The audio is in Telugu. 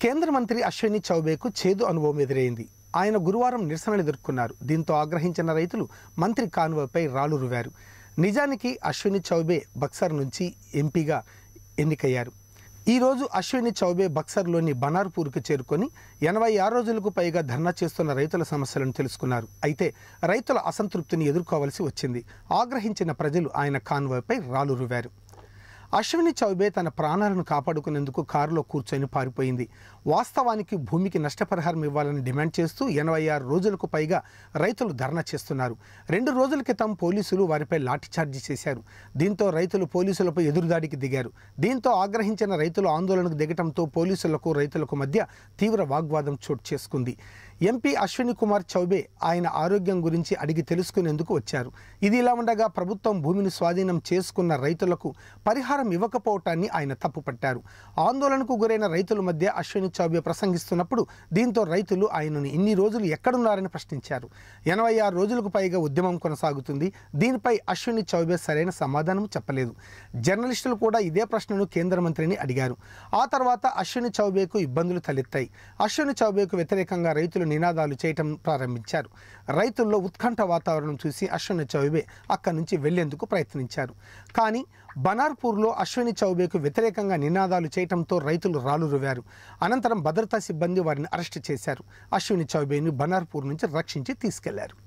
కేంద్ర మంత్రి అశ్విని చౌబేకు చేదు అనుభవం ఎదురైంది ఆయన గురువారం నిరసనలు ఎదుర్కొన్నారు దీంతో ఆగ్రహించిన రైతులు మంత్రి కాన్వాయ్పై రాళ్లు రువారు నిజానికి అశ్విని చౌబే బక్సర్ నుంచి ఎంపీగా ఎన్నికయ్యారు ఈ రోజు అశ్విని చౌబే బక్సర్లోని బనార్పూర్కు చేరుకొని ఎనభై ఆరు రోజులకు పైగా ధర్నా చేస్తున్న రైతుల సమస్యలను తెలుసుకున్నారు అయితే రైతుల అసంతృప్తిని ఎదుర్కోవలసి వచ్చింది ఆగ్రహించిన ప్రజలు ఆయన కాన్వాయ్పై రాళ్లు రువారు అశ్విని చౌబే తన ప్రాణాలను కాపాడుకునేందుకు కారులో కూర్చొని పారిపోయింది వాస్తవానికి భూమికి నష్టపరిహారం ఇవ్వాలని డిమాండ్ చేస్తూ ఎనభై ఆరు రోజులకు పైగా రైతులు ధర్నా చేస్తున్నారు రెండు రోజుల క్రితం పోలీసులు వారిపై లాఠీచార్జీ చేశారు దీంతో రైతులు పోలీసులపై ఎదురుదాడికి దిగారు దీంతో ఆగ్రహించిన రైతులు ఆందోళనకు దిగటంతో పోలీసులకు రైతులకు మధ్య తీవ్ర వాగ్వాదం చోటు చేసుకుంది ఎంపీ అశ్విని కుమార్ చౌబే ఆయన ఆరోగ్యం గురించి అడిగి తెలుసుకునేందుకు వచ్చారు ఇది ఇలా ఉండగా ప్రభుత్వం భూమిని స్వాధీనం చేసుకున్న రైతులకు పరిహారం ఇవ్వకపోవటాన్ని ఆయన తప్పుపట్టారు ఆందోళనకు గురైన రైతుల మధ్య అశ్విని చౌబే ప్రసంగిస్తున్నప్పుడు దీంతో రైతులు ఆయనను ఇన్ని రోజులు ఎక్కడున్నారని ప్రశ్నించారు ఎనభై ఆరు రోజులకు పైగా ఉద్యమం కొనసాగుతుంది దీనిపై అశ్విని చౌబే సరైన సమాధానం చెప్పలేదు జర్నలిస్టులు కూడా ఇదే ప్రశ్నను కేంద్ర మంత్రిని అడిగారు ఆ తర్వాత అశ్విని చౌబేకు ఇబ్బందులు తలెత్తాయి అశ్విని చౌబేకు వ్యతిరేకంగా రైతులు నినాదాలు చేయటం ప్రారంభించారు రైతుల్లో ఉత్కంఠ వాతావరణం చూసి అశ్విని చౌబే అక్కడి నుంచి వెళ్లేందుకు ప్రయత్నించారు కానీ బనార్పూర్లో అశ్విని చౌబేకు వ్యతిరేకంగా నినాదాలు చేయటంతో రైతులు రాలు రువారు అనంతరం భద్రతా సిబ్బంది వారిని అరెస్టు చేశారు అశ్విని చౌబేని బనార్పూర్ నుంచి రక్షించి తీసుకెళ్లారు